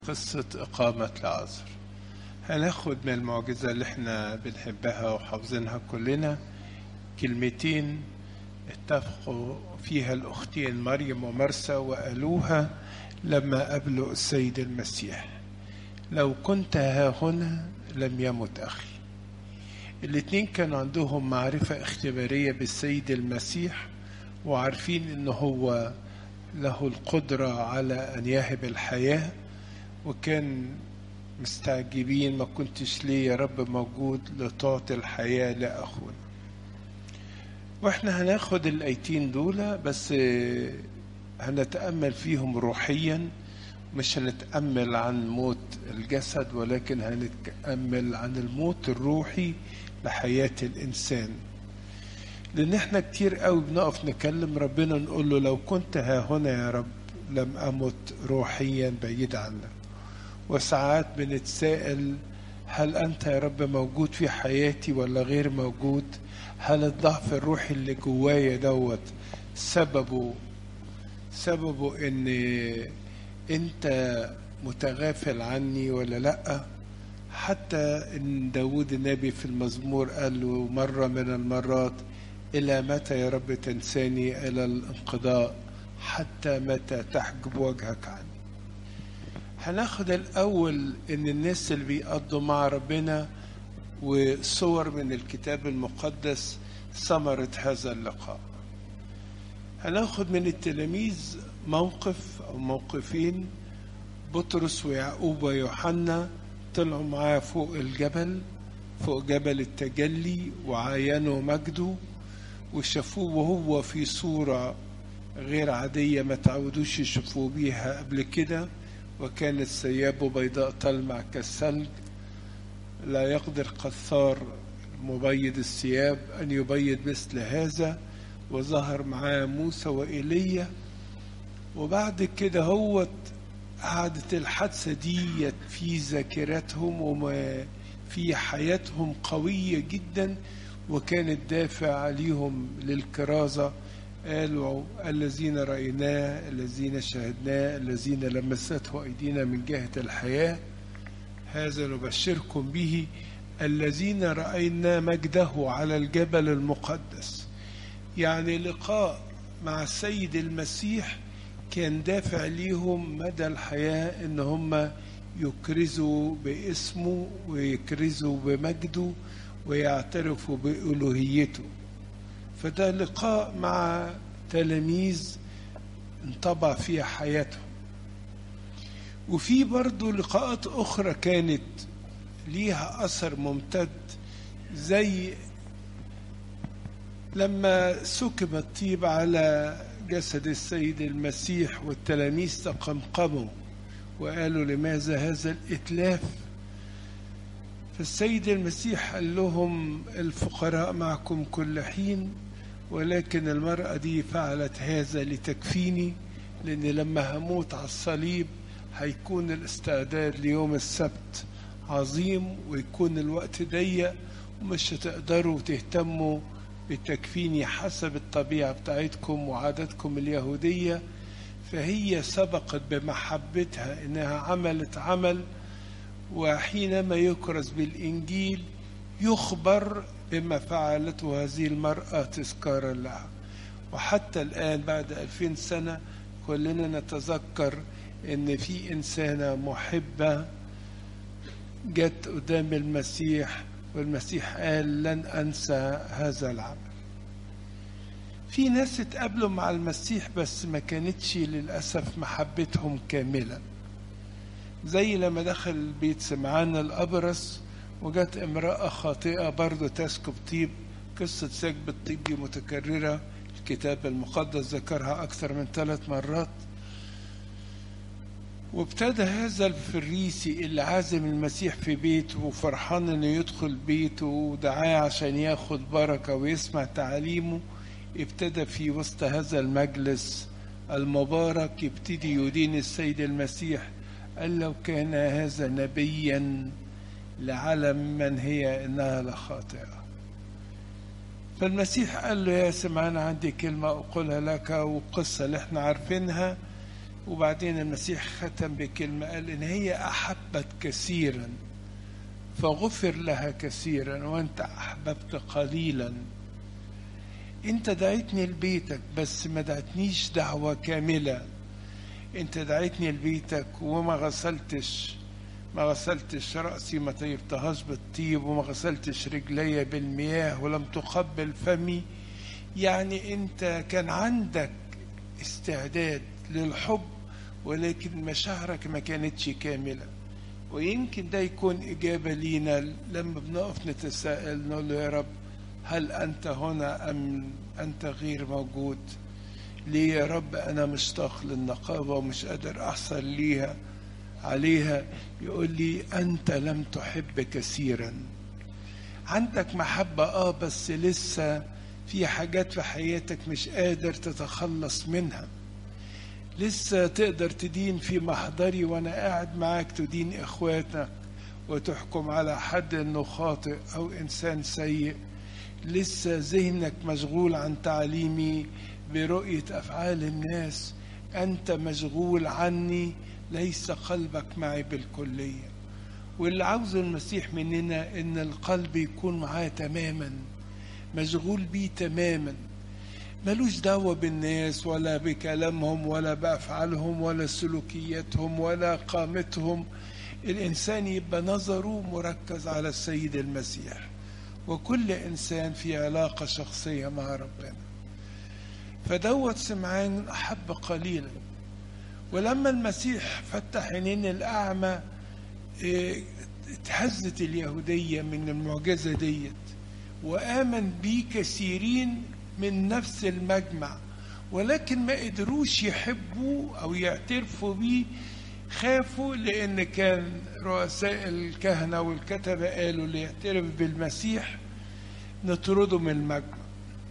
قصة إقامة لعازر هناخد من المعجزة اللي احنا بنحبها وحافظينها كلنا كلمتين اتفقوا فيها الأختين مريم ومرسى وقالوها لما قابلوا السيد المسيح لو كنت ها هنا لم يمت أخي الاتنين كان عندهم معرفة اختبارية بالسيد المسيح وعارفين ان هو له القدرة على أن يهب الحياة وكان مستعجبين ما كنتش ليه يا رب موجود لتعطي الحياة لأخونا واحنا هناخد الآيتين دول بس هنتأمل فيهم روحيا مش هنتأمل عن موت الجسد ولكن هنتأمل عن الموت الروحي لحياة الإنسان لأن احنا كتير قوي بنقف نكلم ربنا نقول له لو كنت ها هنا يا رب لم أمت روحيا بعيد عنك وساعات بنتساءل هل أنت يا رب موجود في حياتي ولا غير موجود هل الضعف الروحي اللي جوايا دوت سببه سببه ان انت متغافل عني ولا لا حتى ان داود النبي في المزمور قال له مرة من المرات إلى متى يا رب تنساني إلى الانقضاء حتى متى تحجب وجهك عني هناخد الأول إن الناس اللي بيقضوا مع ربنا وصور من الكتاب المقدس ثمرة هذا اللقاء هناخد من التلاميذ موقف أو موقفين بطرس ويعقوب ويوحنا طلعوا معاه فوق الجبل فوق جبل التجلي وعاينوا مجده وشافوه وهو في صورة غير عادية ما تعودوش يشوفوه بيها قبل كده وكانت ثيابه بيضاء تلمع كالثلج لا يقدر قثار مبيض الثياب أن يبيض مثل هذا وظهر معاه موسى وإيليا وبعد كده هو قعدت الحادثة دي في ذاكرتهم وما في حياتهم قوية جدا وكانت دافع عليهم للكرازة قالوا الذين رأيناه الذين شاهدناه الذين لمسته أيدينا من جهة الحياة هذا نبشركم به الذين رأينا مجده على الجبل المقدس يعني لقاء مع السيد المسيح كان دافع ليهم مدى الحياة ان هم يكرزوا باسمه ويكرزوا بمجده ويعترفوا بألوهيته فده لقاء مع تلاميذ انطبع فيها حياتهم وفي برضو لقاءات أخرى كانت ليها أثر ممتد زي لما سكب الطيب على جسد السيد المسيح والتلاميذ تقمقموا وقالوا لماذا هذا الإتلاف فالسيد المسيح قال لهم الفقراء معكم كل حين ولكن المرأة دي فعلت هذا لتكفيني لأن لما هموت على الصليب هيكون الاستعداد ليوم السبت عظيم ويكون الوقت ضيق ومش هتقدروا تهتموا بتكفيني حسب الطبيعة بتاعتكم وعاداتكم اليهودية فهي سبقت بمحبتها انها عملت عمل وحينما يكرز بالانجيل يخبر بما فعلته هذه المرأة تذكارا لها وحتى الآن بعد ألفين سنة كلنا نتذكر ان في إنسانة محبة جت قدام المسيح والمسيح قال لن أنسى هذا العمل في ناس اتقابلوا مع المسيح بس ما كانتش للأسف محبتهم كاملة زي لما دخل بيت سمعان الأبرص وجت امرأة خاطئة برضه تسكب طيب قصة سكب الطيب دي متكررة الكتاب المقدس ذكرها أكثر من ثلاث مرات وابتدى هذا الفريسي اللي عازم المسيح في بيته وفرحان انه يدخل بيته ودعاه عشان ياخد بركة ويسمع تعاليمه ابتدى في وسط هذا المجلس المبارك يبتدي يدين السيد المسيح قال لو كان هذا نبيا لعلم من هي انها لخاطئه فالمسيح قال له يا سمعان عندي كلمه اقولها لك والقصه اللي احنا عارفينها وبعدين المسيح ختم بكلمة قال إن هي أحبت كثيرا فغفر لها كثيرا وأنت أحببت قليلا أنت دعيتني لبيتك بس ما دعتنيش دعوة كاملة أنت دعيتني لبيتك وما غسلتش ما غسلتش رأسي ما طيبتهاش بالطيب وما غسلتش رجلي بالمياه ولم تقبل فمي يعني أنت كان عندك استعداد للحب ولكن مشاعرك ما كانتش كاملة ويمكن ده يكون إجابة لينا لما بنقف نتساءل نقول له يا رب هل أنت هنا أم أنت غير موجود ليه يا رب أنا مشتاق للنقابة ومش قادر أحصل ليها عليها يقول لي أنت لم تحب كثيرا عندك محبة آه بس لسه في حاجات في حياتك مش قادر تتخلص منها لسه تقدر تدين في محضري وانا قاعد معاك تدين اخواتك وتحكم على حد انه خاطئ او انسان سيء لسه ذهنك مشغول عن تعليمي برؤية افعال الناس انت مشغول عني ليس قلبك معي بالكلية واللي عاوزه المسيح مننا ان القلب يكون معاه تماما مشغول بيه تماما ملوش دعوة بالناس ولا بكلامهم ولا بأفعالهم ولا سلوكياتهم ولا قامتهم الإنسان يبقى نظره مركز على السيد المسيح وكل إنسان في علاقة شخصية مع ربنا فدوت سمعان أحب قليلا ولما المسيح فتح عينين الأعمى اتهزت اليهودية من المعجزة ديت وآمن بيه كثيرين من نفس المجمع ولكن ما قدروش يحبوه او يعترفوا بيه خافوا لان كان رؤساء الكهنه والكتبه قالوا اللي يعترف بالمسيح نطرده من المجمع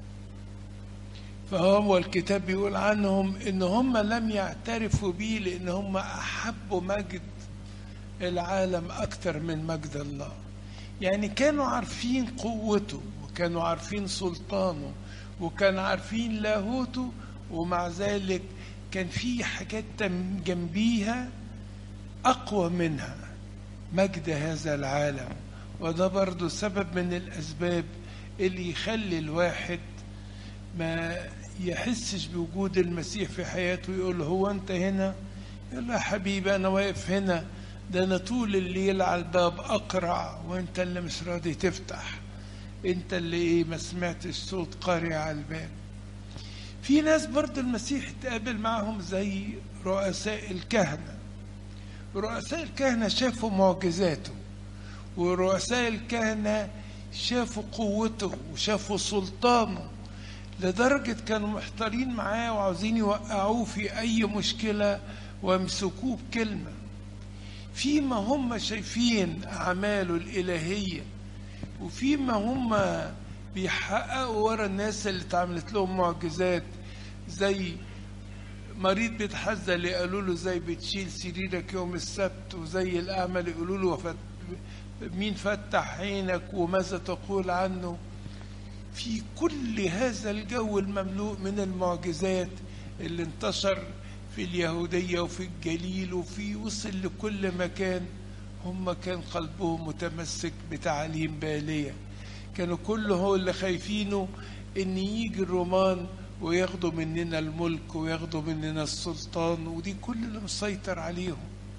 فهو الكتاب بيقول عنهم ان هم لم يعترفوا بيه لان هم احبوا مجد العالم اكثر من مجد الله يعني كانوا عارفين قوته وكانوا عارفين سلطانه وكانوا عارفين لاهوته ومع ذلك كان في حاجات جنبيها أقوى منها مجد هذا العالم وده برضو سبب من الأسباب اللي يخلي الواحد ما يحسش بوجود المسيح في حياته يقول هو أنت هنا يقول له حبيبي أنا واقف هنا ده أنا طول الليل على الباب أقرع وأنت اللي مش راضي تفتح انت اللي ايه ما سمعتش صوت قارئ على الباب في ناس برضه المسيح اتقابل معهم زي رؤساء الكهنة رؤساء الكهنة شافوا معجزاته ورؤساء الكهنة شافوا قوته وشافوا سلطانه لدرجة كانوا محتارين معاه وعاوزين يوقعوه في أي مشكلة ويمسكوه بكلمة فيما هم شايفين أعماله الإلهية وفيما هم بيحققوا ورا الناس اللي اتعملت لهم معجزات زي مريض بيتحزن اللي قالوا له زي بتشيل سريرك يوم السبت وزي الأعمى اللي يقولوا له فت... مين فتح عينك وماذا تقول عنه في كل هذا الجو المملوء من المعجزات اللي انتشر في اليهودية وفي الجليل وفي وصل لكل مكان هم كان قلبهم متمسك بتعاليم بالية كانوا كل هو اللي خايفينه ان يجي الرومان وياخدوا مننا الملك وياخدوا مننا السلطان ودي كل اللي مسيطر عليهم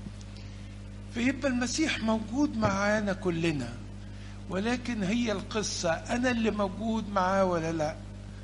فيبقى المسيح موجود معانا كلنا ولكن هي القصة أنا اللي موجود معاه ولا لا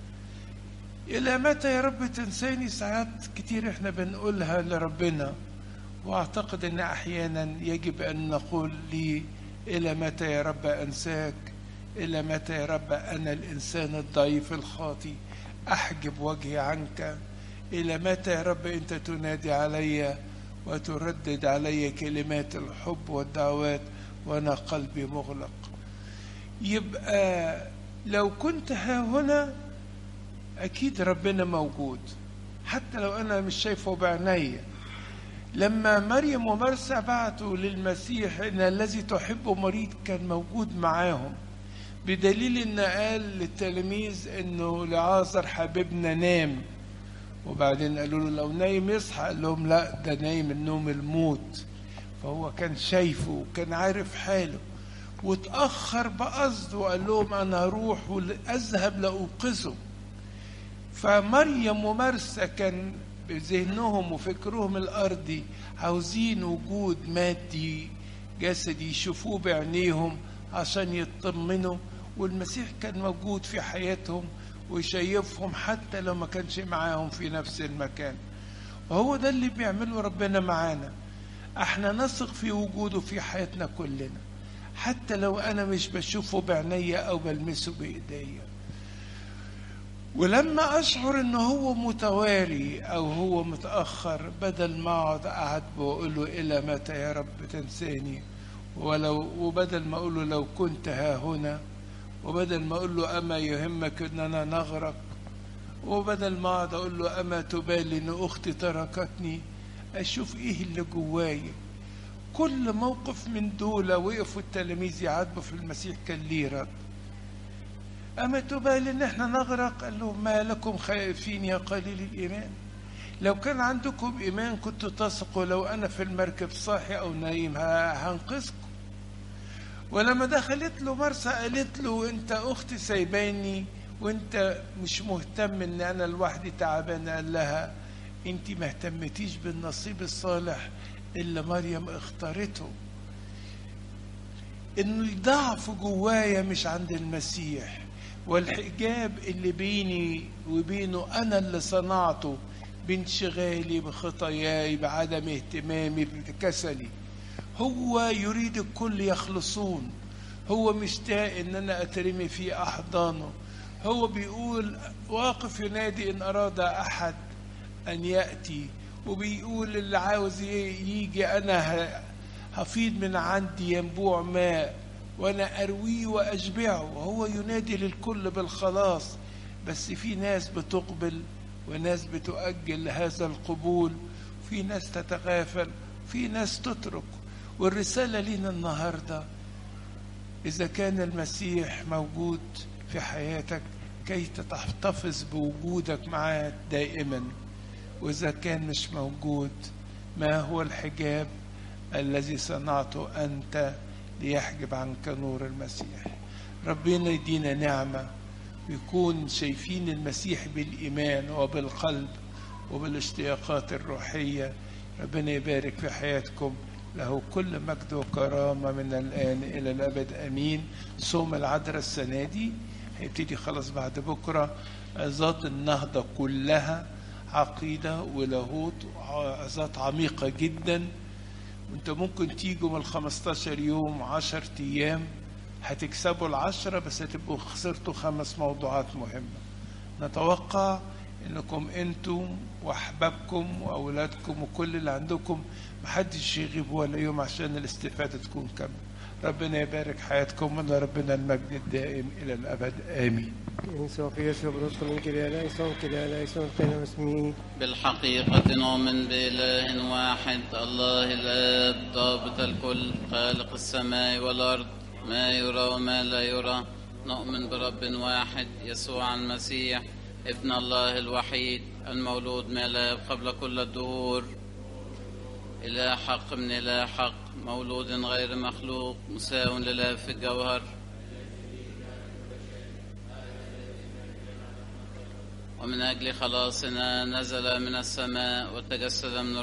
إلى متى يا رب تنساني ساعات كتير إحنا بنقولها لربنا واعتقد ان احيانا يجب ان نقول لي الى متى يا رب انساك الى متى يا رب انا الانسان الضعيف الخاطي احجب وجهي عنك الى متى يا رب انت تنادي علي وتردد علي كلمات الحب والدعوات وانا قلبي مغلق يبقى لو كنت ها هنا اكيد ربنا موجود حتى لو انا مش شايفه بعينيا لما مريم ومرسى بعتوا للمسيح ان الذي تحبه مريض كان موجود معاهم بدليل ان قال للتلاميذ انه لعازر حبيبنا نام وبعدين قالوا له لو نايم يصحى قال لهم لا ده نايم النوم الموت فهو كان شايفه وكان عارف حاله واتأخر بقصد وقال لهم أنا هروح وأذهب لأوقظه فمريم ومرسى كان بذهنهم وفكرهم الأرضي عاوزين وجود مادي جسدي يشوفوه بعينيهم عشان يطمنوا والمسيح كان موجود في حياتهم ويشيفهم حتى لو ما كانش معاهم في نفس المكان وهو ده اللي بيعمله ربنا معانا احنا نثق في وجوده في حياتنا كلنا حتى لو انا مش بشوفه بعينيا او بلمسه بايديا ولما اشعر ان هو متواري او هو متاخر بدل ما اقعد اقعد واقول له الى متى يا رب تنساني ولو وبدل ما اقول له لو كنت ها هنا وبدل ما اقول له اما يهمك اننا نغرق وبدل ما اقعد اقول له اما تبالي ان اختي تركتني اشوف ايه اللي جوايا كل موقف من دول وقفوا التلاميذ يعاتبوا في المسيح كان ليه رد أما تبالي إن إحنا نغرق قال لهم ما لكم خائفين يا قليل الإيمان لو كان عندكم إيمان كنتوا تثقوا لو أنا في المركب صاحي أو نايم هنقذكم ولما دخلت له مرسى قالت له أنت أختي سايباني وأنت مش مهتم إن أنا لوحدي تعبان قال لها أنت ما اهتمتيش بالنصيب الصالح اللي مريم اختارته إن الضعف جوايا مش عند المسيح والحجاب اللي بيني وبينه أنا اللي صنعته بانشغالي بخطاياي بعدم اهتمامي بكسلي هو يريد الكل يخلصون هو مشتاق ان انا اترمي في احضانه هو بيقول واقف ينادي ان اراد احد ان ياتي وبيقول اللي عاوز يجي انا هفيض من عندي ينبوع ماء وانا ارويه واشبعه وهو ينادي للكل بالخلاص بس في ناس بتقبل وناس بتؤجل هذا القبول في ناس تتغافل في ناس تترك والرسالة لينا النهاردة إذا كان المسيح موجود في حياتك كي تحتفظ بوجودك معاه دائما وإذا كان مش موجود ما هو الحجاب الذي صنعته أنت ليحجب عنك نور المسيح ربنا يدينا نعمة ويكون شايفين المسيح بالإيمان وبالقلب وبالاشتياقات الروحية ربنا يبارك في حياتكم له كل مجد وكرامة من الآن إلى الأبد أمين صوم العذراء السنة دي هيبتدي خلاص بعد بكرة عظات النهضة كلها عقيدة ولاهوت عظات عميقة جدا وانت ممكن تيجوا من ال 15 يوم 10 ايام هتكسبوا العشرة بس هتبقوا خسرتوا خمس موضوعات مهمة نتوقع انكم انتم واحبابكم واولادكم وكل اللي عندكم محدش يغيب ولا يوم عشان الاستفادة تكون كاملة ربنا يبارك حياتكم من ربنا المجد الدائم الى الابد امين إن صوفيا شبرتكم من كلا يسون كلا يسون كلا اسمي بالحقيقة نؤمن بإله واحد الله الآب ضابط الكل خالق السماء والأرض ما يرى وما لا يرى نؤمن برب واحد يسوع المسيح ابن الله الوحيد المولود من الآب قبل كل الدهور إله حق من إله حق مولود غير مخلوق مساو لله في الجوهر ومن أجل خلاصنا نزل من السماء وتجسد من